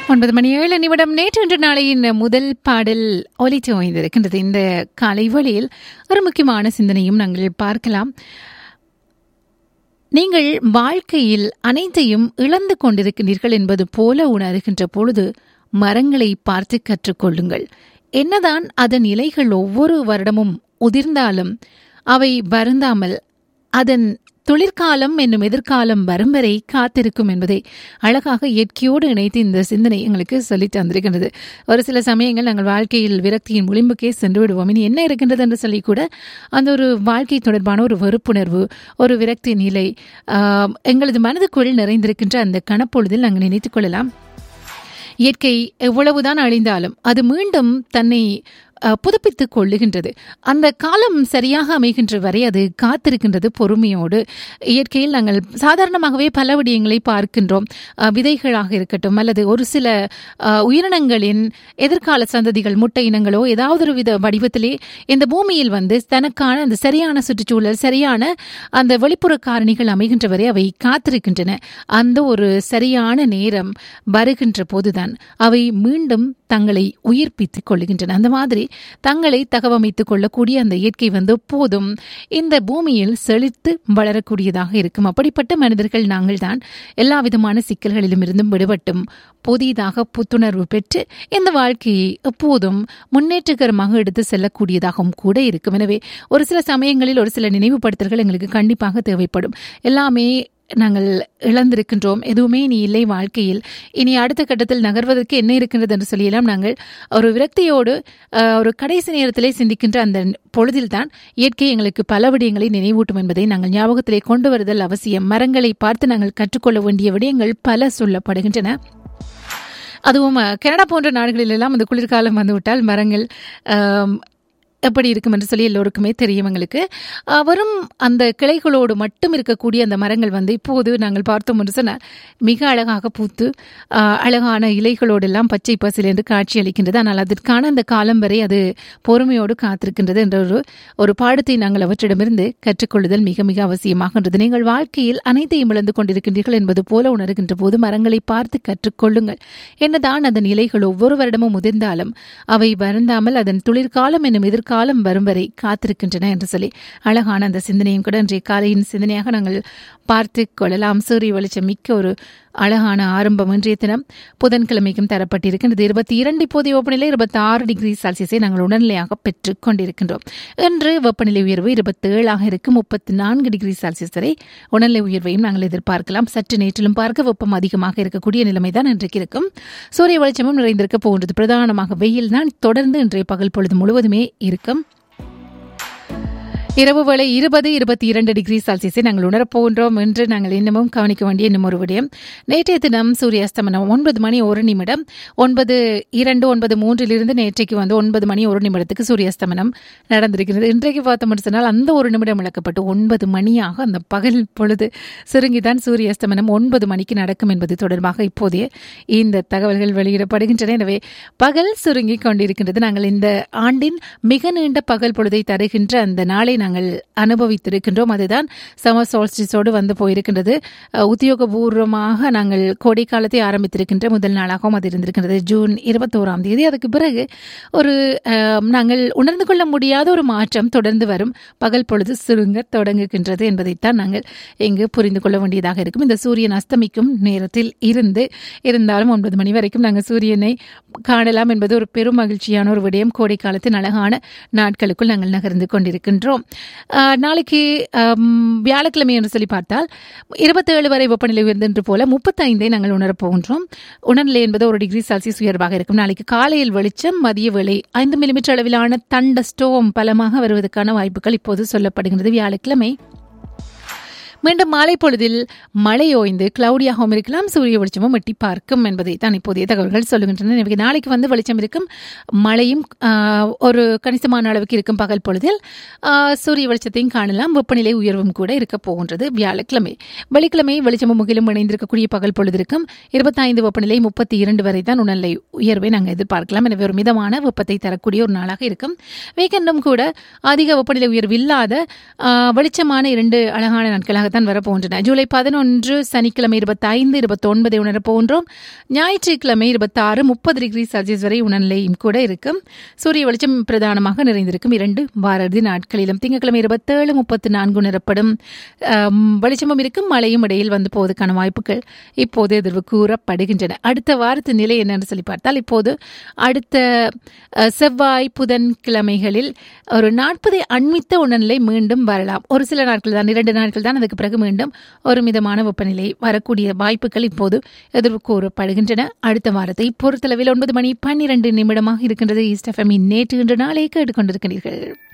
ஒன்பது மணி ஏழு நிமிடம் நேற்று இன்று நாளையின் முதல் பாடல் ஒலித்து ஓய்ந்திருக்கின்றது இந்த காலை வழியில் ஒரு முக்கியமான சிந்தனையும் நாங்கள் பார்க்கலாம் நீங்கள் வாழ்க்கையில் அனைத்தையும் இழந்து கொண்டிருக்கிறீர்கள் என்பது போல உணர்கின்ற பொழுது மரங்களை பார்த்து கற்றுக்கொள்ளுங்கள் என்னதான் அதன் இலைகள் ஒவ்வொரு வருடமும் உதிர்ந்தாலும் அவை வருந்தாமல் அதன் தொழிற்காலம் என்னும் எதிர்காலம் வரும் வரை காத்திருக்கும் என்பதை அழகாக இயற்கையோடு இணைத்து இந்த சிந்தனை எங்களுக்கு சொல்லி தந்திருக்கின்றது ஒரு சில சமயங்கள் நாங்கள் வாழ்க்கையில் விரக்தியின் விளிம்புக்கே சென்று விடுவோம் இனி என்ன இருக்கின்றது என்று சொல்லி கூட அந்த ஒரு வாழ்க்கை தொடர்பான ஒரு வெறுப்புணர்வு ஒரு விரக்தி நிலை ஆஹ், எங்களது மனதுக்குள் நிறைந்திருக்கின்ற அந்த கணப்பொழுதில் நாங்கள் நினைத்துக் கொள்ளலாம் இயற்கை எவ்வளவுதான் அழிந்தாலும் அது மீண்டும் தன்னை அஹ், புதுப்பித்துக் கொள்ளுகின்றது அந்த காலம் சரியாக அமைகின்ற வரை அது காத்திருக்கின்றது பொறுமையோடு இயற்கையில் நாங்கள் சாதாரணமாகவே பல விடயங்களை பார்க்கின்றோம் அஹ், விதைகளாக இருக்கட்டும் அல்லது ஒரு சில அஹ், உயிரினங்களின் எதிர்கால சந்ததிகள் முட்டை இனங்களோ ஏதாவது ஒரு வித வடிவத்திலே இந்த பூமியில் வந்து தனக்கான அந்த சரியான சுற்றுச்சூழல் சரியான அந்த வெளிப்புற காரணிகள் அமைகின்ற வரை அவை காத்திருக்கின்றன அந்த ஒரு சரியான நேரம் வருகின்ற போதுதான் அவை மீண்டும் தங்களை உயிர்ப்பித்துக் கொள்ளுகின்றன அந்த மாதிரி தங்களை தகவமைத்துக் கொள்ளக்கூடிய அந்த இயற்கை வந்து எப்போதும் இந்த பூமியில் செழித்து வளரக்கூடியதாக இருக்கும் அப்படிப்பட்ட மனிதர்கள் நாங்கள்தான் எல்லா விதமான சிக்கல்களிலும் இருந்தும் விடுபட்டும் புதிதாக புத்துணர்வு பெற்று இந்த வாழ்க்கையை எப்போதும் முன்னேற்றகரமாக எடுத்து செல்லக்கூடியதாகவும் கூட இருக்கும் எனவே ஒரு சில சமயங்களில் ஒரு சில நினைவுபடுத்தல்கள் எங்களுக்கு கண்டிப்பாக தேவைப்படும் எல்லாமே நாங்கள் இழந்திருக்கின்றோம் எதுவுமே நீ இல்லை வாழ்க்கையில் இனி அடுத்த கட்டத்தில் நகர்வதற்கு என்ன இருக்கின்றது என்று சொல்லியெல்லாம் நாங்கள் ஒரு விரக்தியோடு அஹ், ஒரு கடைசி நேரத்திலே சிந்திக்கின்ற அந்த பொழுதில்தான் இயற்கை எங்களுக்கு பல விடயங்களை நினைவூட்டும் என்பதை நாங்கள் ஞாபகத்திலே கொண்டு வருதல் அவசியம் மரங்களை பார்த்து நாங்கள் கற்றுக்கொள்ள வேண்டிய விடயங்கள் பல சொல்லப்படுகின்றன அதுவும் அஹ், கனடா போன்ற நாடுகளிலெல்லாம் அந்த குளிர்காலம் வந்துவிட்டால் மரங்கள் ஆம், எப்படி இருக்கும் என்று சொல்லி எல்லோருக்குமே தெரியும் எங்களுக்கு அஹ், வெறும் அந்த கிளைகளோடு மட்டும் இருக்கக்கூடிய அந்த மரங்கள் வந்து இப்போது நாங்கள் பார்த்தோம் என்று சொன்னால் மிக அழகாக பூத்து அஹ், அழகான இலைகளோடு எல்லாம் பச்சை பசில் என்று காட்சி அளிக்கின்றது ஆனால் அதற்கான அந்த காலம் வரை அது பொறுமையோடு காத்திருக்கின்றது என்ற ஒரு ஒரு பாடத்தை நாங்கள் அவற்றிடமிருந்து கற்றுக்கொள்ளுதல் மிக மிக அவசியமாகின்றது நீங்கள் வாழ்க்கையில் அனைத்தையும் இழந்து கொண்டிருக்கின்றீர்கள் என்பது போல உணர்கின்ற போது மரங்களை பார்த்து கற்றுக்கொள்ளுங்கள் என்னதான் அதன் இலைகள் ஒவ்வொரு வருடமும் முதிர்ந்தாலும் அவை வருந்தாமல் அதன் துளிர்காலம் என்னும் எதிர்காலம் வரும் வரை காத்திருக்கின்றன என்று சொல்லி அழகான அந்த சிந்தனையும் கூட இன்றைய காலையின் சிந்தனையாக நாங்கள் பார்த்து கொள்ளலாம் சூரிய வெளிச்சம் மிக்க ஒரு அழகான ஆரம்பம் இன்றைய தினம் புதன்கிழமைக்கும் தரப்பட்டிருக்கின்றது இருபத்தி இரண்டு இப்போதைய வெப்பநிலை இருபத்தி ஆறு டிகிரி செல்சியஸை நாங்கள் உடல்நிலையாக பெற்றுக் கொண்டிருக்கின்றோம் இன்று வெப்பநிலை உயர்வு இருபத்தி ஏழாக இருக்கும் முப்பத்தி நான்கு டிகிரி செல்சியஸ் வரை உடல்நிலை உயர்வையும் நாங்கள் எதிர்பார்க்கலாம் சற்று நேற்றிலும் பார்க்க வெப்பம் அதிகமாக இருக்கக்கூடிய நிலைமை தான் இன்றைக்கு இருக்கும் சூரிய வெளிச்சமும் நிறைந்திருக்க போகின்றது பிரதானமாக வெயில் தான் தொடர்ந்து இன்றைய பகல் பொழுது முழுவதுமே இருக்கும் இரவு வேளை இருபது இருபத்தி இரண்டு டிகிரி செல்சியஸை நாங்கள் உணரப்போகின்றோம் என்று நாங்கள் இன்னமும் கவனிக்க வேண்டிய இன்னும் ஒரு விடயம் நேற்றைய தினம் சூரிய அஸ்தமனம் ஒன்பது மணி ஒரு நிமிடம் ஒன்பது இரண்டு ஒன்பது மூன்றிலிருந்து நேற்றைக்கு வந்து ஒன்பது மணி ஒரு நிமிடத்துக்கு சூரிய அஸ்தமனம் நடந்திருக்கிறது இன்றைக்கு பார்த்தோம்னு சொன்னால் அந்த ஒரு நிமிடம் இழக்கப்பட்டு ஒன்பது மணியாக அந்த பகல் பொழுது சுருங்கிதான் சூரிய அஸ்தமனம் ஒன்பது மணிக்கு நடக்கும் என்பது தொடர்பாக இப்போதைய இந்த தகவல்கள் வெளியிடப்படுகின்றன எனவே பகல் சுருங்கி கொண்டிருக்கின்றது நாங்கள் இந்த ஆண்டின் மிக நீண்ட பகல் பொழுதை தருகின்ற அந்த நாளை நாங்கள் அனுபவித்திருக்கின்றோம் அதுதான் சமர் சோல்ஸ்டிஸோடு வந்து போயிருக்கின்றது அஹ், உத்தியோகபூர்வமாக நாங்கள் கோடை காலத்தை ஆரம்பித்திருக்கின்ற முதல் நாளாகவும் அது இருந்திருக்கின்றது ஜூன் இருபத்தோராம் தேதி அதுக்கு பிறகு ஒரு அஹ், நாங்கள் உணர்ந்து கொள்ள முடியாத ஒரு மாற்றம் தொடர்ந்து வரும் பகல் பொழுது சுருங்க தொடங்குகின்றது என்பதைத்தான் நாங்கள் இங்கு புரிந்து கொள்ள வேண்டியதாக இருக்கும் இந்த சூரியன் அஸ்தமிக்கும் நேரத்தில் இருந்து இருந்தாலும் ஒன்பது மணி வரைக்கும் நாங்கள் சூரியனை காணலாம் என்பது ஒரு பெரும் மகிழ்ச்சியான ஒரு விடயம் கோடை காலத்தின் அழகான நாட்களுக்குள் நாங்கள் நகர்ந்து கொண்டிருக்கின்றோம் ஆஹ், நாளைக்கு ஆம், வியாழக்கிழமை என்று சொல்லி பார்த்தால் இருபத்தேழு வரை வெப்பநிலை உயர்ந்தென்று போல முப்பத்தைந்தை நாங்கள் உணரப் போகின்றோம் உணர்நிலை என்பது ஒரு டிகிரி செல்சியஸ் உயர்வாக இருக்கும் நாளைக்கு காலையில் வெளிச்சம் மதிய வேளை ஐந்து மில்லிமீட்டர் அளவிலான தண்ட ஸ்டோம் பலமாக வருவதற்கான வாய்ப்புகள் இப்போது சொல்லப்படுகிறது வியாழக்கிழமை மீண்டும் மாலை பொழுதில் மழை ஓய்ந்து கிளவுடியாகவும் இருக்கலாம் சூரிய வெளிச்சமும் எட்டி பார்க்கும் என்பதை தான் இப்போதைய தகவல்கள் சொல்லுகின்றன எனவே நாளைக்கு வந்து வெளிச்சம் இருக்கும் மழையும் ஆஹ், ஒரு கணிசமான அளவுக்கு இருக்கும் பகல் பொழுதில் ஆஹ், சூரிய வெளிச்சத்தையும் காணலாம் வெப்பநிலை உயர்வும் கூட இருக்க போகின்றது வியாழக்கிழமை வெள்ளிக்கிழமை வெளிச்சமும் முகிலும் இணைந்திருக்கக்கூடிய பகல் பொழுது இருக்கும் இருபத்தைந்து வெப்பநிலை முப்பத்தி இரண்டு வரை தான் உணர்நிலை உயர்வை நாங்கள் எதிர்பார்க்கலாம் எனவே ஒரு மிதமான வெப்பத்தை தரக்கூடிய ஒரு நாளாக இருக்கும் வீக்கெண்டும் கூட அதிக வெப்பநிலை உயர்வு இல்லாத ஆஹ், வெளிச்சமான இரண்டு அழகான நாட்களாக தான் வரப்போன்றன ஜூலை பதினொன்று சனிக்கிழமை இருபத்தைந்து இருபத்தொன்பதை உணரப் போன்றோம் ஞாயிற்றுக்கிழமை இருபத்தாறு முப்பது டிகிரி செல்சியஸ் வரை உணர்நிலையும் கூட இருக்கும் சூரிய வெளிச்சம் பிரதானமாக நிறைந்திருக்கும் இரண்டு வாரதி நாட்களிலும் திங்கட்கிழமை இருபத்தேழு முப்பத்து நான்கு உணரப்படும் ஆம், வெளிச்சமும் இருக்கும் மழையும் இடையில் வந்து போவதற்கான வாய்ப்புகள் இப்போது எதிர்வு கூறப்படுகின்றன அடுத்த வாரத்து நிலை என்னன்னு சொல்லி பார்த்தால் இப்போது அடுத்த அஹ், செவ்வாய் புதன் கிழமைகளில் ஒரு நாற்பதை அண்மித்த உணர்நிலை மீண்டும் வரலாம் ஒரு சில நாட்கள் தான் இரண்டு நாட்கள் தான் அதுக்கு பிறகு மீண்டும் ஒரு மிதமான வெப்பநிலை வரக்கூடிய வாய்ப்புகள் இப்போது எதிர்வு கூறப்படுகின்றன அடுத்த வாரத்தை பொறுத்தளவில் ஒன்பது மணி பன்னிரண்டு நிமிடமாக இருக்கின்றது ஈஸ்ட் எஃப்எம் நேற்று இன்று நாளே கேட்டுக்கொண்டிருக்கிறீர்கள்